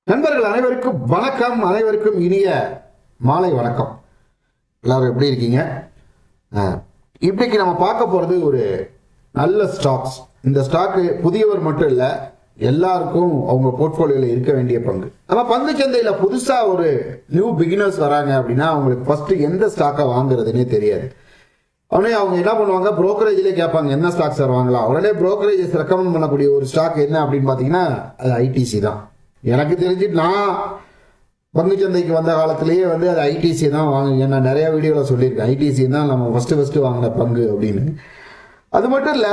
நண்பர்கள் அனைவருக்கும் வணக்கம் அனைவருக்கும் இனிய மாலை வணக்கம் எல்லாரும் எப்படி இருக்கீங்க ஆ, இன்னைக்கு நம்ம பார்க்க போறது ஒரு நல்ல ஸ்டாக்ஸ் இந்த ஸ்டாக்கு புதியவர் மட்டும் இல்ல எல்லாருக்கும் அவங்க போர்ட்போலியோல இருக்க வேண்டிய பங்கு நம்ம பங்கு சந்தையில புதுசா ஒரு நியூ பிகினர்ஸ் வராங்க அப்படின்னா அவங்களுக்கு ஃபர்ஸ்ட் எந்த ஸ்டாக்கை வாங்குறதுன்னே தெரியாது உடனே அவங்க என்ன பண்ணுவாங்க brokerage-லயே கேட்பாங்க என்ன ஸ்டாக் சார் வாங்கலாம் உடனே brokerage ரெக்கமெண்ட் பண்ணக்கூடிய ஒரு ஸ்டாக் என்ன அப்படின்னு பார்த்தீங்கன்னா அது ஐடிசி தான் எனக்கு தெரிஞ்சு நான் பங்குச்சந்தைக்கு வந்த காலத்திலேயே வந்து அது ஐடிசி தான் வாங்குங்க நான் நிறைய வீடியோவில் சொல்லியிருக்கேன் ஐடிசி தான் நம்ம ஃபர்ஸ்ட் ஃபர்ஸ்ட் வாங்கின பங்கு அப்படின்னு அது மட்டும் இல்லை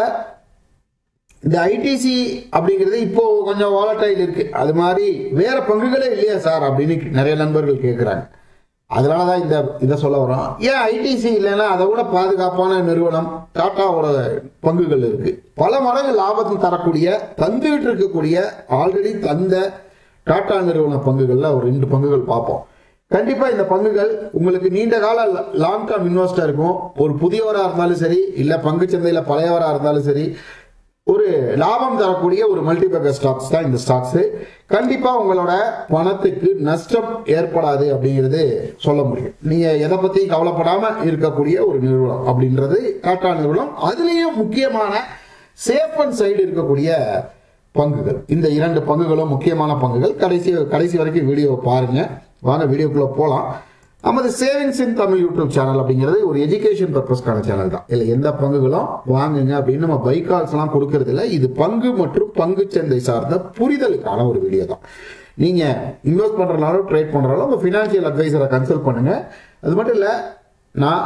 இந்த ஐடிசி அப்படிங்கிறது இப்போ கொஞ்சம் வாலட்டைல் இருக்கு அது மாதிரி வேற பங்குகளே இல்லையா சார் அப்படின்னு நிறைய நண்பர்கள் கேட்குறாங்க அதனால தான் இந்த இதை சொல்ல வரோம் ஏன் ஐடிசி இல்லைன்னா அதை விட பாதுகாப்பான நிறுவனம் டாட்டாவோட பங்குகள் இருக்கு பல மடங்கு லாபத்தை தரக்கூடிய தந்துகிட்டு இருக்கக்கூடிய ஆல்ரெடி தந்த டாடா நிறுவன பங்குகள்ல ஒரு ரெண்டு பங்குகள் பார்ப்போம் கண்டிப்பா இந்த பங்குகள் உங்களுக்கு நீண்ட கால லாங் டேர்ம் இன்வெஸ்டருக்கும் ஒரு புதியவரா இருந்தாலும் சரி இல்ல பங்கு சந்தையில பழையவரா இருந்தாலும் சரி ஒரு லாபம் தரக்கூடிய ஒரு மல்டிபேக்கர் ஸ்டாக்ஸ் தான் இந்த ஸ்டாக்ஸ் கண்டிப்பா உங்களோட பணத்துக்கு நஷ்டம் ஏற்படாது அப்படிங்கிறது சொல்ல முடியும் நீங்க எதை பத்தியும் கவலைப்படாம இருக்கக்கூடிய ஒரு நிறுவனம் அப்படின்றது டாடா நிறுவனம் அதுலயும் முக்கியமான சேஃப் அண்ட் சைடு இருக்கக்கூடிய பங்குகள் இந்த இரண்டு பங்குகளும் முக்கியமான பங்குகள் கடைசி கடைசி வரைக்கும் வீடியோ பாருங்க வாங்க வீடியோக்குள்ள போலாம் நமது savings in Tamil YouTube channel அப்படிங்கிறது ஒரு எஜுகேஷன் பர்பஸ்க்கான சேனல் தான் இல்லை எந்த பங்குகளும் வாங்குங்க அப்படின்னு நம்ம பை கால்ஸ்லாம் கொடுக்கறது இல்லை இது பங்கு மற்றும் பங்கு சந்தை சார்ந்த புரிதலுக்கான ஒரு வீடியோ தான் நீங்க இன்வெஸ்ட் பண்றனாலும் ட்ரேட் பண்றாலும் உங்க ஃபினான்ஷியல் அட்வைசரை கன்சல்ட் பண்ணுங்க அது மட்டும் இல்லை நான்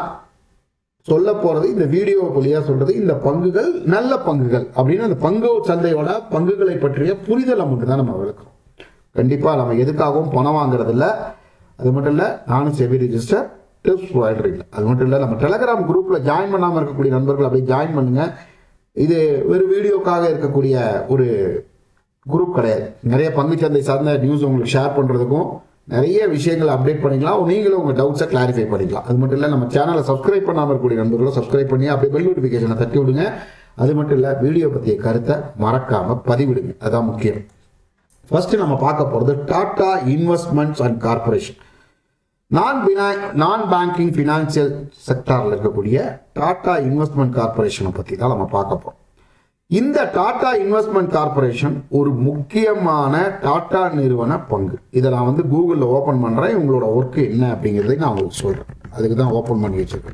சொல்ல போறது இந்த வீடியோ வழியா சொல்றது இந்த பங்குகள் நல்ல பங்குகள் அப்படின்னு அந்த பங்கு சந்தையோட பங்குகளை பற்றிய புரிதலை மட்டும் தான் நம்ம விளக்குறோம் கண்டிப்பா நம்ம எதுக்காகவும் பணம் வாங்குறது இல்ல அது மட்டும் இல்ல நானும் செபி ரிஜிஸ்டர் டிப்ஸ் ப்ரொவைடர் இல்லை அது மட்டும் இல்ல நம்ம டெலகிராம் குரூப்ல ஜாயின் பண்ணாம இருக்கக்கூடிய நண்பர்கள் அப்படியே ஜாயின் பண்ணுங்க இது ஒரு வீடியோக்காக இருக்கக்கூடிய ஒரு குரூப் கிடையாது நிறைய பங்குச்சந்தை சார்ந்த நியூஸ் உங்களுக்கு ஷேர் பண்றதுக்கும் நிறைய விஷயங்களை அப்டேட் பண்ணிக்கலாம் நீங்களும் உங்க டவுட்ஸை கிளாரிஃபை பண்ணிக்கலாம் அது மட்டும் இல்ல நம்ம சேனலை சப்ஸ்கிரைப் பண்ணாம இருக்கக்கூடிய நண்பர்களும் சப்ஸ்கிரைப் பண்ணி அப்படியே பெல் நோட்டிஃபிகேஷனை தட்டி விடுங்க அது மட்டும் இல்ல வீடியோ பத்திய கருத்தை மறக்காம பதிவிடுங்க அதான் முக்கியம் ஃபர்ஸ்ட் நம்ம பார்க்க போறது டாடா இன்வெஸ்ட்மெண்ட்ஸ் அண்ட் கார்பரேஷன் நான் நான் பேங்கிங் ஃபினான்சியல் செக்டார்ல இருக்கக்கூடிய டாடா இன்வெஸ்ட்மெண்ட் கார்பரேஷனை பத்தி தான் நம்ம பார்க்க போறோம் இந்த டாடா இன்வெஸ்ட்மெண்ட் கார்பரேஷன் ஒரு முக்கியமான டாடா நிறுவன பங்கு இதை நான் வந்து கூகுளில் ஓப்பன் பண்றேன் உங்களோட ஒர்க் என்ன அப்படிங்கிறதை நான் உங்களுக்கு சொல்றேன் அதுக்கு தான் ஓப்பன் பண்ணி வச்சிருக்கேன்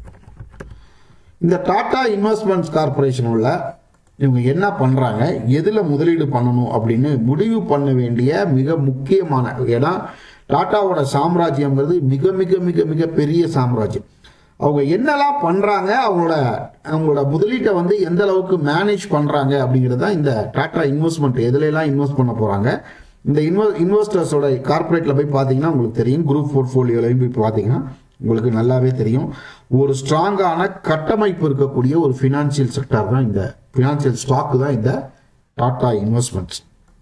இந்த டாடா இன்வெஸ்ட்மெண்ட்ஸ் கார்பரேஷன் உள்ள இவங்க என்ன பண்றாங்க எதுல முதலீடு பண்ணணும் அப்படின்னு முடிவு பண்ண வேண்டிய மிக முக்கியமான ஏன்னா டாட்டாவோட சாம்ராஜ்யம்ங்கிறது மிக மிக மிக மிக பெரிய சாம்ராஜ்யம் அவங்க என்னெல்லாம் பண்றாங்க அவங்களோட அவங்களோட முதலீட்டை வந்து எந்த அளவுக்கு மேனேஜ் பண்றாங்க அப்படிங்கிறது தான் இந்த டாடா இன்வெஸ்ட்மெண்ட் எதுல எல்லாம் இன்வெஸ்ட் பண்ண போறாங்க இந்த இன்வெ இன்வெஸ்டர்ஸோட கார்பரேட்ல போய் பார்த்தீங்கன்னா உங்களுக்கு தெரியும் குரூப் போர்ட்ஃபோலியோலையும் போய் பார்த்தீங்கன்னா உங்களுக்கு நல்லாவே தெரியும் ஒரு ஸ்ட்ராங்கான கட்டமைப்பு இருக்கக்கூடிய ஒரு ஃபினான்சியல் செக்டார் தான் இந்த ஃபினான்சியல் ஸ்டாக் தான் இந்த டாடா இன்வெஸ்ட்மெண்ட்ஸ்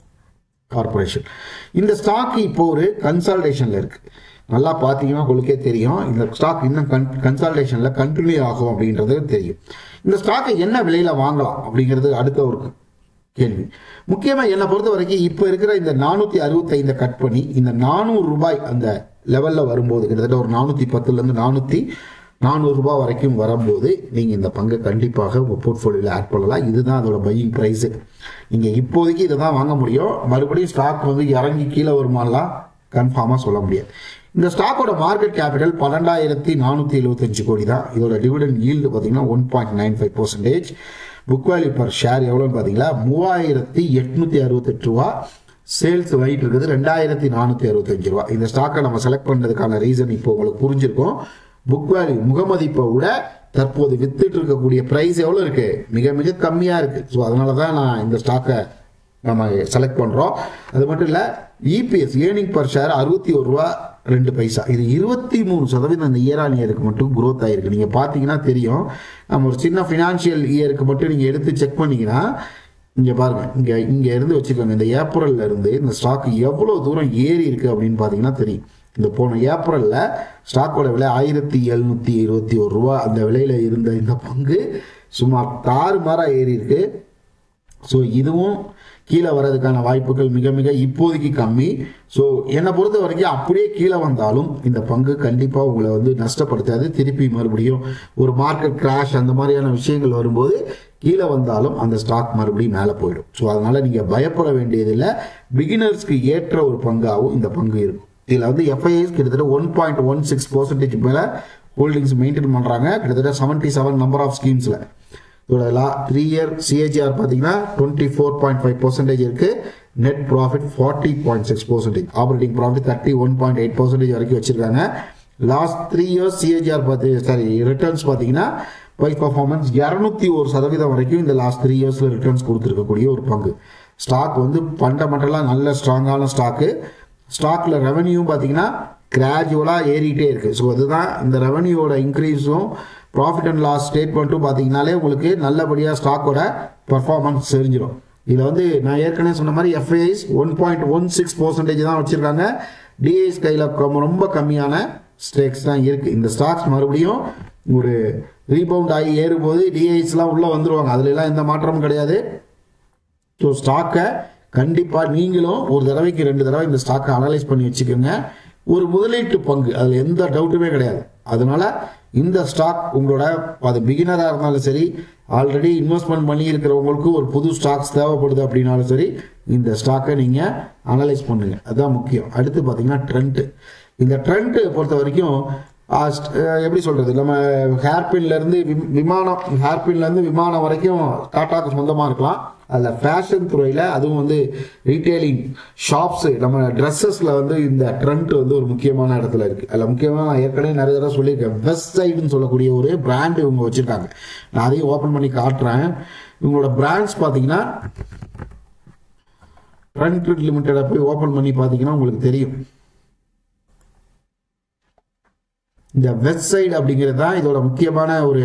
கார்பரேஷன் இந்த ஸ்டாக் இப்போ ஒரு கன்சல்டேஷன்ல இருக்கு நல்லா பார்த்தீங்கன்னா உங்களுக்கே தெரியும் இந்த ஸ்டாக் இன்னும் கன் கன்சல்டேஷன்ல கண்டினியூ ஆகும் அப்படின்றது தெரியும் இந்த ஸ்டாக்கை என்ன விலையில வாங்கலாம் அப்படிங்கிறது அடுத்த ஒரு கேள்வி முக்கியமாக என்னை பொறுத்த வரைக்கும் இப்போ இருக்கிற இந்த நானூற்றி அறுபத்தைந்தை கட் பண்ணி இந்த நானூறு ரூபாய் அந்த லெவலில் வரும்போது கிட்டத்தட்ட ஒரு நானூற்றி பத்துலேருந்து நானூற்றி நானூறு ரூபாய் வரைக்கும் வரும்போது நீங்கள் இந்த பங்கை கண்டிப்பாக உங்கள் போர்ட்ஃபோலியோவில் ஆட் பண்ணலாம் இதுதான் அதோட பையிங் ப்ரைஸு நீங்கள் இப்போதைக்கு இதை தான் வாங்க முடியும் மறுபடியும் ஸ்டாக் வந்து இறங்கி கீழே வருமானலாம் கன்ஃபார்மாக சொல்ல முடியாது இந்த ஸ்டாக்கோட மார்க்கெட் கேபிட்டல் பன்னெண்டாயிரத்தி நானூற்றி எழுபத்தஞ்சு கோடி தான் இதோட டிவிடன் ஈல்டு பார்த்தீங்கன்னா one point nine five percentage book value per share எவ்வளோன்னு பார்த்தீங்களா மூவாயிரத்தி எட்நூத்தி அறுபத்தெட்டு ரூபா சேல்ஸ் வெயிட் இருக்குது ரெண்டாயிரத்தி நானூற்றி அறுபத்தஞ்சு ரூபா இந்த ஸ்டாக்கை நம்ம செலக்ட் பண்ணுறதுக்கான ரீசன் இப்போ உங்களுக்கு புரிஞ்சிருக்கும் புக் வேல்யூ முகமதிப்பை விட தற்போது வித்துட்டு இருக்கக்கூடிய ப்ரைஸ் எவ்வளோ இருக்கு மிக மிக கம்மியாக இருக்கு ஸோ அதனால தான் நான் இந்த ஸ்டாக்கை நம்ம செலக்ட் பண்ணுறோம் அது மட்டும் இல்லை இபிஎஸ் ஏர்னிங் பர் ஷேர் அறுபத்தி ஒரு ரூபா ரெண்டு பைசா இது இருபத்தி மூணு சதவீதம் இந்த இயர் ஆன் இயருக்கு மட்டும் குரோத் ஆயிருக்கு நீங்கள் பார்த்தீங்கன்னா தெரியும் நம்ம ஒரு சின்ன ஃபினான்ஷியல் இயருக்கு மட்டும் நீங்கள் எடுத்து செக் பண்ணீங்கன்னா இங்கே பாருங்க இங்கே இங்கே இருந்து வச்சுக்கோங்க இந்த ஏப்ரல்ல இருந்து இந்த ஸ்டாக் எவ்வளோ தூரம் ஏறி இருக்கு அப்படின்னு பார்த்தீங்கன்னா தெரியும் இந்த போன ஏப்ரலில் ஸ்டாக்கோட விலை ஆயிரத்தி எழுநூற்றி இருபத்தி ஒரு ரூபா அந்த விலையில் இருந்த இந்த பங்கு சுமார் தாறுமாறாக ஏறி இருக்கு ஸோ இதுவும் கீழே வர்றதுக்கான வாய்ப்புகள் மிக மிக இப்போதைக்கு கம்மி ஸோ என்னை பொறுத்த வரைக்கும் அப்படியே கீழே வந்தாலும் இந்த பங்கு கண்டிப்பாக உங்களை வந்து நஷ்டப்படுத்தாது திருப்பி மறுபடியும் ஒரு மார்க்கெட் கிராஷ் அந்த மாதிரியான விஷயங்கள் வரும்போது கீழே வந்தாலும் அந்த ஸ்டாக் மறுபடியும் மேலே போயிடும் ஸோ அதனால நீங்கள் பயப்பட வேண்டியதில்லை பிகினர்ஸ்க்கு ஏற்ற ஒரு பங்காகவும் இந்த பங்கு இருக்கும் இதில் வந்து எஃப்ஐஎஸ் கிட்டத்தட்ட one point one six percentage மேலே ஹோல்டிங்ஸ் மெயின்டைன் பண்ணுறாங்க கிட்டத்தட்ட செவன்ட்டி செவன் நம்பர் ஆஃப் ஸ்கீம்ஸில் இதோட லா த்ரீ இயர் சிஏஜிஆர் பார்த்தீங்கன்னா twenty four point five percentage இருக்கு net profit forty point six percentage operating profit thirty one point eight percentage வரைக்கும் வச்சிருக்காங்க லாஸ்ட் த்ரீ இயர்ஸ் சிஏஜிஆர் பார்த்து சாரி ரிட்டர்ன்ஸ் பார்த்தீங்கன்னா பைஸ் பர்ஃபார்மன்ஸ் இரநூத்தி ஒரு சதவீதம் வரைக்கும் இந்த லாஸ்ட் த்ரீ இயர்ஸில் ரிட்டர்ன்ஸ் கொடுத்துருக்கக்கூடிய ஒரு பங்கு ஸ்டாக் வந்து ஃபண்டமெண்டலாக நல்ல ஸ்ட்ராங்கான ஸ்டாக்கு ஸ்டாக்ல ரெவன்யூ பார்த்தீங்கன்னா கிராஜுவலாக ஏறிட்டே இருக்கு ஸோ அதுதான் இந்த ரெவன்யூவோட இன்க்ரீஸும் ப்ராஃபிட் அண்ட் லாஸ் ஸ்டேட்மெண்ட்டும் பார்த்தீங்கனாலே உங்களுக்கு நல்லபடியாக ஸ்டாக்கோட பர்ஃபார்மன்ஸ் தெரிஞ்சிடும் இதில் வந்து நான் ஏற்கனவே சொன்ன மாதிரி FIIs one point one six percentage தான் வச்சுருக்காங்க டிஐஸ் கையில் ரொம்ப கம்மியான ஸ்டேக்ஸ் தான் இருக்குது இந்த ஸ்டாக்ஸ் மறுபடியும் ஒரு ரீபவுண்ட் ஆகி ஏறும்போது டிஐஸ்லாம் உள்ளே வந்துருவாங்க அதுலலாம் எந்த மாற்றமும் கிடையாது ஸோ ஸ்டாக்கை கண்டிப்பாக நீங்களும் ஒரு தடவைக்கு ரெண்டு தடவை இந்த ஸ்டாக்கை அனலைஸ் பண்ணி வச்சுக்கோங்க ஒரு முதலீட்டு பங்கு அதில் எந்த டவுட்டுமே கிடையாது அதனால இந்த ஸ்டாக் உங்களோட அது பிகினராக இருந்தாலும் சரி ஆல்ரெடி இன்வெஸ்ட்மெண்ட் பண்ணி இருக்கிறவங்களுக்கு ஒரு புது ஸ்டாக்ஸ் தேவைப்படுது அப்படின்னாலும் சரி இந்த ஸ்டாக்கை நீங்கள் அனலைஸ் பண்ணுங்க அதுதான் முக்கியம் அடுத்து பார்த்தீங்கன்னா ட்ரெண்ட் இந்த ட்ரெண்ட் பொறுத்த வரைக்கும் எப்படி சொல்றது நம்ம ஹேர்பின்ல இருந்து விமானம் ஹேர்பின்ல இருந்து விமானம் வரைக்கும் டாட்டாக்கு சொந்தமா இருக்கலாம் அதில் ஃபேஷன் துறையில் அதுவும் வந்து ரீட்டைலிங் ஷாப்ஸு நம்ம ட்ரெஸ்ஸஸில் வந்து இந்த ட்ரெண்ட் வந்து ஒரு முக்கியமான இடத்துல இருக்குது அதில் முக்கியமாக நான் ஏற்கனவே நிறைய தடவை சொல்லியிருக்கேன் வெஸ்ட் சைடுன்னு சொல்லக்கூடிய ஒரு பிராண்ட் இவங்க வச்சுருக்காங்க நான் அதையும் ஓப்பன் பண்ணி காட்டுறேன் இவங்களோட பிராண்ட்ஸ் பார்த்தீங்கன்னா ட்ரெண்ட் லிமிட்டடை போய் ஓப்பன் பண்ணி பார்த்தீங்கன்னா உங்களுக்கு தெரியும் இந்த வெஸ்ட் சைடு அப்படிங்கிறது தான் இதோட முக்கியமான ஒரு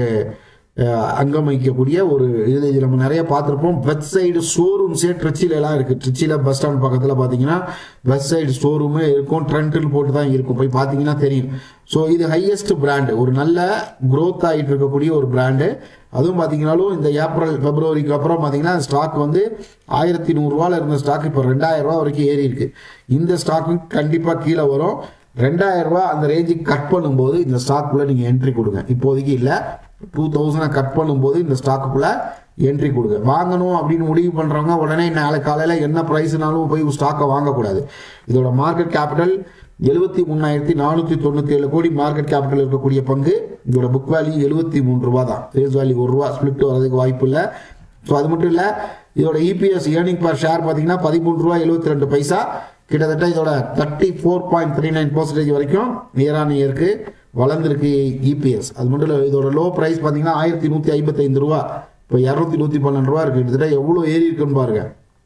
அங்கம் வகிக்கக்கூடிய ஒரு இது இது நம்ம நிறைய பார்த்துருப்போம் வெஸ்ட் சைடு ஷோரூம்ஸே ட்ரிச்சில எல்லாம் இருக்கு ட்ரிச்சில பஸ் ஸ்டாண்ட் பக்கத்தில் பார்த்தீங்கன்னா வெஸ்ட் சைடு ஷோரூமே இருக்கும் ட்ரெண்டில் போட்டு தான் இருக்கும் போய் பார்த்தீங்கன்னா தெரியும் ஸோ இது ஹையஸ்ட் பிராண்டு ஒரு நல்ல க்ரோத் ஆகிட்டு இருக்கக்கூடிய ஒரு பிராண்டு அதுவும் பார்த்தீங்கன்னாலும் இந்த ஏப்ரல் பிப்ரவரிக்கு அப்புறம் பார்த்தீங்கன்னா ஸ்டாக் வந்து ஆயிரத்தி நூறுரூவாவில் இருந்த ஸ்டாக் இப்போ ரெண்டாயிரம் ரூபா வரைக்கும் ஏறி இருக்கு இந்த ஸ்டாக்கு கண்டிப்பாக கீழே வரும் ரெண்டாயிரம் ரூபா அந்த ரேஞ்சுக்கு கட் பண்ணும்போது இந்த ஸ்டாக்குள்ளே நீங்கள் என்ட்ரி கொடுங்க இப்போதைக்கு இல்லை டூ தௌசண்டை கட் பண்ணும்போது இந்த ஸ்டாக்குக்குள்ளே என்ட்ரி கொடுங்க வாங்கணும் அப்படின்னு முடிவு பண்ணுறவங்க உடனே நாளை காலையில் என்ன ப்ரைஸ்னாலும் போய் ஸ்டாக்கை வாங்கக்கூடாது இதோட மார்க்கெட் கேபிட்டல் எழுபத்தி மூணாயிரத்தி நானூற்றி தொண்ணூற்றி ஏழு கோடி மார்க்கெட் கேபிட்டல் இருக்கக்கூடிய பங்கு இதோட புக் வேல்யூ எழுபத்தி மூணு ரூபா தான் ஃபேஸ் வேல்யூ ஒரு ரூபா ஸ்பிளிட் வரதுக்கு வாய்ப்பு இல்லை ஸோ அது மட்டும் இல்லை இதோட இபிஎஸ் ஏர்னிங் பர் ஷேர் பார்த்தீங்கன்னா பதிமூணு ரூபா எழுபத்தி ரெண்டு பைசா கிட்டத்தட்ட இதோட thirty four point three nine percentage வரைக்கும் இயர் ஆன் இயருக்கு வளர்ந்துருக்கு இபிஎஸ் அது மட்டும் இல்லை இதோட லோ ப்ரைஸ் பார்த்தீங்கன்னா ஆயிரத்தி நூற்றி ஐம்பத்தைந்து ரூபா இப்போ இரநூத்தி நூற்றி பன்னெண்டு ரூபா இருக்குது கிட்டத்தட்ட எவ்வளோ ஏறி இருக்குன்னு பாருங்க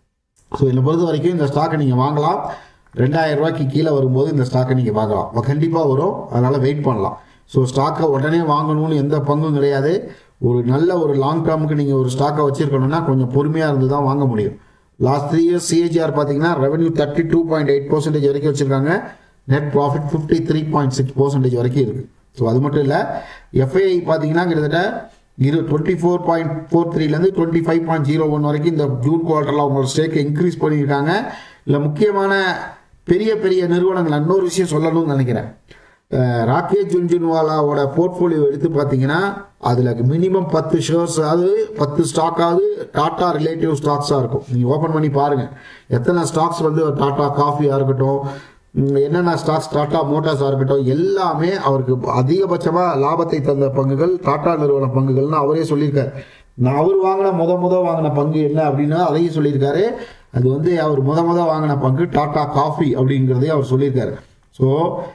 ஸோ என்னை பொறுத்த வரைக்கும் இந்த ஸ்டாக்கை நீங்கள் வாங்கலாம் ரெண்டாயிரம் ரூபாய்க்கு கீழே வரும்போது இந்த ஸ்டாக்கை நீங்கள் வாங்கலாம் கண்டிப்பாக வரும் அதனால் வெயிட் பண்ணலாம் ஸோ ஸ்டாக்கை உடனே வாங்கணும்னு எந்த பங்கும் கிடையாது ஒரு நல்ல ஒரு லாங் டேர்முக்கு நீங்கள் ஒரு ஸ்டாக்கை வச்சிருக்கணும்னா கொஞ்சம் பொறுமையாக இருந்து தான் வாங்க முடியும் லாஸ்ட் த்ரீ இயர்ஸ் சிஏஜிஆர் பார்த்தீங்கன்னா revenue thirty two point eight percentage வரைக்கும் வச்சிருக்காங்க net profit fifty three point six percentage வரைக்கும் இருக்குது ஸோ அது மட்டும் இல்லை எஃப்ஐஐ பார்த்தீங்கன்னா கிட்டத்தட்ட இரு டுவெண்ட்டி ஃபோர் பாயிண்ட் ஃபோர் த்ரீலேருந்து twenty five point zero one வரைக்கும் இந்த ஜூன் குவார்ட்டரில் அவங்களோட ஸ்டேக்கை இன்க்ரீஸ் பண்ணியிருக்காங்க இல்லை முக்கியமான பெரிய பெரிய நிறுவனங்கள் இன்னொரு விஷயம் சொல்லணும்னு நினைக்கிறேன் ராகேஷ் ஜுன்ஜுன்வாலாவோட போர்ட்ஃபோலியோ எடுத்து பார்த்தீங்கன்னா அதில் மினிமம் பத்து ஷேர்ஸ் ஆகுது பத்து ஸ்டாக் ஆகுது டாடா ரிலேட்டிவ் ஸ்டாக்ஸாக இருக்கும் நீங்கள் ஓப்பன் பண்ணி பாருங்கள் எத்தனை ஸ்டாக்ஸ் வந்து டாடா காஃபியாக இருக்கட்டும் என்னென்ன ஸ்டாக்ஸ் டாடா மோட்டார்ஸாக இருக்கட்டும் எல்லாமே அவருக்கு அதிகபட்சமாக லாபத்தை தந்த பங்குகள் டாடா நிறுவன பங்குகள்னு அவரே சொல்லியிருக்காரு நான் அவர் வாங்கின முத முத வாங்கின பங்கு என்ன அப்படின்னா அதையும் சொல்லியிருக்காரு அது வந்து அவர் முத முத வாங்கின பங்கு டாடா காஃபி அப்படிங்கிறதையும் அவர் சொல்லியிருக்காரு ஸோ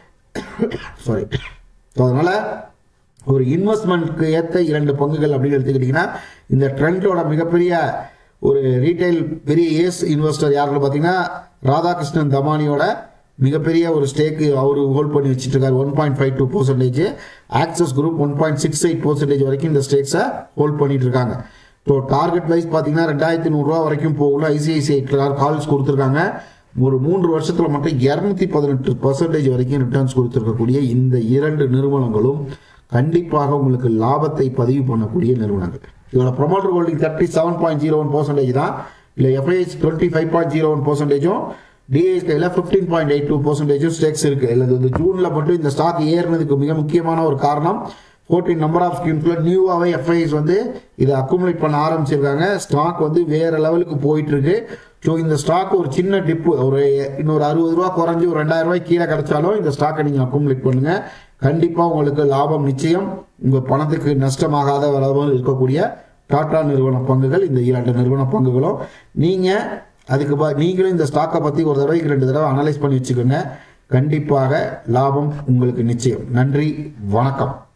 சாரி ஸோ அதனால் ஒரு இன்வெஸ்ட்மெண்ட்க்கு ஏற்ற இரண்டு பங்குகள் அப்படின்னு எடுத்துக்கிட்டிங்கன்னா இந்த ட்ரெண்டோட மிகப்பெரிய ஒரு ரீட்டைல் பெரிய ஏஸ் இன்வெஸ்டர் யாருன்னு பார்த்தீங்கன்னா ராதாகிருஷ்ணன் தமானியோட மிகப்பெரிய ஒரு ஸ்டேக்கு அவர் ஹோல்ட் பண்ணி வச்சுட்டு இருக்காரு one point five two percentage Axis group one point six eight percentage வரைக்கும் இந்த ஸ்டேக்ஸை ஹோல்ட் பண்ணிட்டு இருக்காங்க ஸோ டார்கெட் வைஸ் பார்த்தீங்கன்னா ரெண்டாயிரத்தி நூறுரூவா வரைக்கும் போகல ஐசிஐசிஐ கால்ஸ் கொடுத்துருக்காங்க ஒரு மூன்று வருஷத்தில் மட்டும் இரநூத்தி பதினெட்டு பர்சன்டேஜ் வரைக்கும் ரிட்டர்ன்ஸ் கொடுத்துருக்கக்கூடிய இந்த இரண்டு நிறுவனங்களும் கண்டிப்பாக உங்களுக்கு லாபத்தை பதிவு பண்ணக்கூடிய நிறுவனங்கள் இதோட promoter holding thirty seven point zero one percentage தான் இல்லை FIs twenty five point zero one பர்சன்டேஜும் டிஐஎஸ்கையில் ஃபிஃப்டீன் பாயிண்ட் எயிட் டூ பர்சன்டேஜும் ஸ்டேக்ஸ் இருக்குது இல்லை இந்த ஜூனில் மட்டும் இந்த ஸ்டாக் ஏறினதுக்கு மிக முக்கியமான ஒரு காரணம் ஃபோர்டீன் நம்பர் ஆஃப் ஸ்கீம்ஸ்ல நியூவாகவே எஃப்ஐஎஸ் வந்து இதை அக்குமுலேட் பண்ண ஆரம்பிச்சிருக்காங்க ஸ்டாக் வந்து வேற லெவலுக்கு போயிட்டு இருக்கு ஸோ இந்த ஸ்டாக் ஒரு சின்ன டிப்பு ஒரு இன்னொரு அறுபது ரூபா குறைஞ்சி ஒரு ரெண்டாயிரம் ரூபாய் கீழே கிடைச்சாலும் இந்த ஸ்டாக்கை நீங்கள் அக்குமுலேட் பண்ணுங்க கண்டிப்பாக உங்களுக்கு லாபம் நிச்சயம் உங்கள் பணத்துக்கு நஷ்டமாகாத அளவில் இருக்கக்கூடிய டாடா நிறுவன பங்குகள் இந்த இரண்டு நிறுவன பங்குகளும் நீங்கள் அதுக்கு ப நீங்களும் இந்த ஸ்டாக்கை பற்றி ஒரு தடவைக்கு ரெண்டு தடவை அனலைஸ் பண்ணி வச்சுக்கோங்க கண்டிப்பாக லாபம் உங்களுக்கு நிச்சயம் நன்றி வணக்கம்